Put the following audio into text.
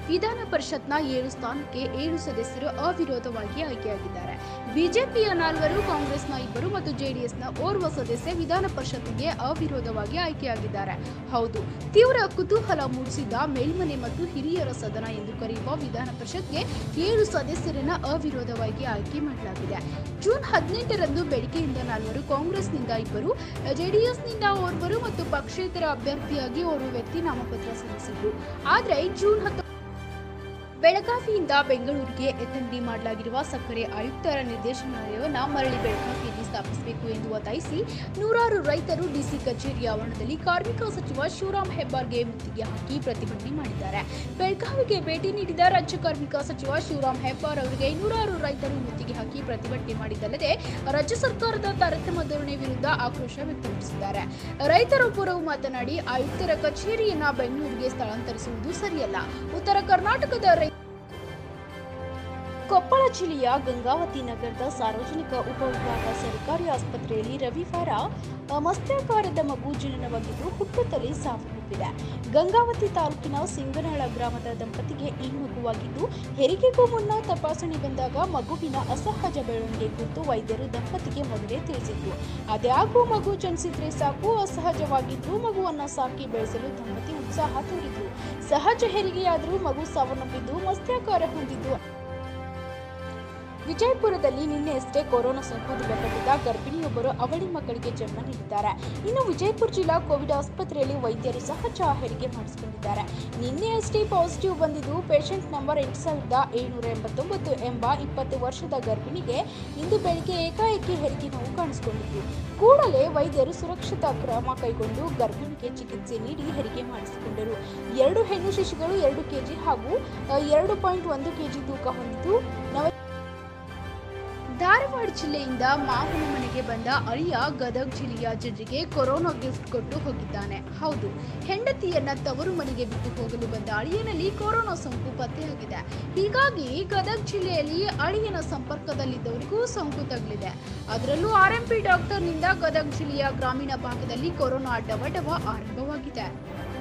ವಿಧಾನ ಪರಿಷತ್ನ ಏಳು ಸ್ಥಾನಕ್ಕೆ ಏಳು ಸದಸ್ಯರು ಅವಿರೋಧವಾಗಿ ಆಯ್ಕೆಯಾಗಿದ್ದಾರೆ ಬಿಜೆಪಿಯ ನಾಲ್ವರು ಕಾಂಗ್ರೆಸ್ನ ಇಬ್ಬರು ಮತ್ತು ಜೆಡಿಎಸ್ನ ಓರ್ವ ಸದಸ್ಯ ವಿಧಾನ ಪರಿಷತ್ಗೆ ಅವಿರೋಧವಾಗಿ ಆಯ್ಕೆಯಾಗಿದ್ದಾರೆ ಹೌದು ತೀವ್ರ ಕುತೂಹಲ ಮೂಡಿಸಿದ ಮೇಲ್ಮನೆ ಮತ್ತು ಹಿರಿಯರ ಸದನ ಎಂದು ಕರೆಯುವ ವಿಧಾನ ಪರಿಷತ್ಗೆ ಏಳು ಸದಸ್ಯರನ್ನ ಅವಿರೋಧವಾಗಿ ಆಯ್ಕೆ ಮಾಡಲಾಗಿದೆ ಜೂನ್ ಹದಿನೆಂಟರಂದು ಬೆಳಗ್ಗೆಯಿಂದ ನಾಲ್ವರು ಕಾಂಗ್ರೆಸ್ನಿಂದ ಇಬ್ಬರು ಜೆಡಿಎಸ್ನಿಂದ ಓರ್ವರು ಮತ್ತು ಪಕ್ಷೇತರ ಅಭ್ಯರ್ಥಿಯಾಗಿ ಓರ್ವ ವ್ಯಕ್ತಿ ನಾಮಪತ್ರ ಸಲ್ಲಿಸಿದ್ರು ಆದರೆ ಜೂನ್ ಹತ್ತು ಬೆಳಗಾವಿಯಿಂದ ಬೆಂಗಳೂರಿಗೆ ಎತ್ತಂಗಡಿ ಮಾಡಲಾಗಿರುವ ಸಕ್ಕರೆ ಆಯುಕ್ತರ ನಿರ್ದೇಶನಾಲಯವನ್ನ ಮರಳಿ ಬೆಳಗಾವಿಯಲ್ಲಿ ಸ್ಥಾಪಿಸಬೇಕು ಎಂದು ಒತ್ತಾಯಿಸಿ ನೂರಾರು ರೈತರು ಡಿಸಿ ಕಚೇರಿ ಆವರಣದಲ್ಲಿ ಕಾರ್ಮಿಕ ಸಚಿವ ಶಿವರಾಂ ಹೆಬ್ಬಾರ್ಗೆ ಮುತ್ತಿಗೆ ಹಾಕಿ ಪ್ರತಿಭಟನೆ ಮಾಡಿದ್ದಾರೆ ಬೆಳಗಾವಿಗೆ ಭೇಟಿ ನೀಡಿದ ರಾಜ್ಯ ಕಾರ್ಮಿಕ ಸಚಿವ ಶಿವರಾಂ ಹೆಬ್ಬಾರ್ ಅವರಿಗೆ ನೂರಾರು ರೈತರು ಮುತ್ತಿಗೆ ಹಾಕಿ ಪ್ರತಿಭಟನೆ ಮಾಡಿದ್ದಲ್ಲದೆ ರಾಜ್ಯ ಸರ್ಕಾರದ ತಾರತಮ್ಯ ಧೋರಣೆ ವಿರುದ್ಧ ಆಕ್ರೋಶ ವ್ಯಕ್ತಪಡಿಸಿದ್ದಾರೆ ರೈತರೊಬ್ಬರು ಮಾತನಾಡಿ ಆಯುಕ್ತರ ಕಚೇರಿಯನ್ನ ಬೆಂಗಳೂರಿಗೆ ಸ್ಥಳಾಂತರಿಸುವುದು ಸರಿಯಲ್ಲ ಉತ್ತರ ಕರ್ನಾಟಕದ ರೈ ಕೊಪ್ಪಳ ಜಿಲ್ಲೆಯ ಗಂಗಾವತಿ ನಗರದ ಸಾರ್ವಜನಿಕ ಉಪವಿಭಾಗ ಸರ್ಕಾರಿ ಆಸ್ಪತ್ರೆಯಲ್ಲಿ ರವಿವಾರ ಅ, ಮತ್ಸ್ಯಾಕಾರದ ಮಗು ಜನನವಾಗಿದ್ದು ಹುಟ್ಟುತ್ತಲೇ ಸಾವನ್ನಪ್ಪಿದೆ ಗಂಗಾವತಿ ತಾಲೂಕಿನ ಸಿಂಗನಾಳ ಗ್ರಾಮದ ದಂಪತಿಗೆ ಈ ಮಗುವಾಗಿದ್ದು ಹೆರಿಗೆಗೂ ಮುನ್ನ ತಪಾಸಣೆ ಬಂದಾಗ ಮಗುವಿನ ಅಸಹಜ ಬೆಳವಣಿಗೆ ಕುರಿತು ವೈದ್ಯರು ದಂಪತಿಗೆ ಮೊದಲೇ ತಿಳಿಸಿದ್ರು ಅದ್ಯಾಗೂ ಮಗು ಜನಿಸಿದ್ರೆ ಸಾಕು ಅಸಹಜವಾಗಿದ್ದು ಮಗುವನ್ನ ಸಾಕಿ ಬೆಳೆಸಲು ದಂಪತಿ ಉತ್ಸಾಹ ತೋರಿದ್ರು ಸಹಜ ಹೆರಿಗೆಯಾದರೂ ಮಗು ಸಾವನ್ನಪ್ಪಿದ್ದು ಮತ್ಸ್ಯಾಕಾರ ಹೊಂದಿದ್ದು ವಿಜಯಪುರದಲ್ಲಿ ನಿನ್ನೆಯಷ್ಟೇ ಕೊರೋನಾ ಸೋಂಕು ದೃಢಪಟ್ಟಿದ್ದ ಗರ್ಭಿಣಿಯೊಬ್ಬರು ಅವಳಿ ಮಕ್ಕಳಿಗೆ ಜನ್ಮ ನೀಡಿದ್ದಾರೆ ಇನ್ನು ವಿಜಯಪುರ ಜಿಲ್ಲಾ ಕೋವಿಡ್ ಆಸ್ಪತ್ರೆಯಲ್ಲಿ ವೈದ್ಯರು ಸಹಜ ಹೆರಿಗೆ ಮಾಡಿಸಿಕೊಂಡಿದ್ದಾರೆ ನಿನ್ನೆಯಷ್ಟೇ ಪಾಸಿಟಿವ್ ಬಂದಿದ್ದು ಪೇಷಂಟ್ ನಂಬರ್ ಎಂಟು ಸಾವಿರದ ಏಳ್ನೂರ ಎಂಬತ್ತೊಂಬತ್ತು ಎಂಬ ಇಪ್ಪತ್ತು ವರ್ಷದ ಗರ್ಭಿಣಿಗೆ ಇಂದು ಬೆಳಿಗ್ಗೆ ಏಕಾಏಕಿ ಹೆರಿಗೆ ನೋವು ಕಾಣಿಸಿಕೊಂಡಿತ್ತು ಕೂಡಲೇ ವೈದ್ಯರು ಸುರಕ್ಷತಾ ಕ್ರಮ ಕೈಗೊಂಡು ಗರ್ಭಿಣಿಗೆ ಚಿಕಿತ್ಸೆ ನೀಡಿ ಹೆರಿಗೆ ಮಾಡಿಸಿಕೊಂಡರು ಎರಡು ಹೆಣ್ಣು ಶಿಶುಗಳು ಎರಡು ಕೆಜಿ ಹಾಗೂ ಅ, ಎರಡು ಪಾಯಿಂಟ್ ಒಂದು ಕೆಜಿ ತೂಕ ಹೊಂದಿದ್ದು ನವ ಧಾರವಾಡ ಜಿಲ್ಲೆಯಿಂದ ಮಾವನ ಮನೆಗೆ ಬಂದ ಅಳಿಯ ಗದಗ ಜಿಲ್ಲೆಯ ಜನರಿಗೆ ಕೊರೋನಾ ಗಿಫ್ಟ್ ಕೊಟ್ಟು ಹೋಗಿದ್ದಾನೆ ಹೌದು ಹೆಂಡತಿಯನ್ನ ತವರು ಮನೆಗೆ ಬಿಟ್ಟು ಹೋಗಲು ಬಂದ ಅಳಿಯನಲ್ಲಿ ಕೊರೋನಾ ಸೋಂಕು ಪತ್ತೆಯಾಗಿದೆ ಹೀಗಾಗಿ ಗದಗ ಜಿಲ್ಲೆಯಲ್ಲಿ ಅಳಿಯನ ಸಂಪರ್ಕದಲ್ಲಿದ್ದವರಿಗೂ ಸೋಂಕು ತಗುಲಿದೆ ಅದರಲ್ಲೂ ಆರ್ಎಂಪಿ ಡಾಕ್ಟರ್ನಿಂದ ಗದಗ ಜಿಲ್ಲೆಯ ಗ್ರಾಮೀಣ ಭಾಗದಲ್ಲಿ ಕೊರೋನಾ ಡವಡವ ಆರಂಭವಾಗಿದೆ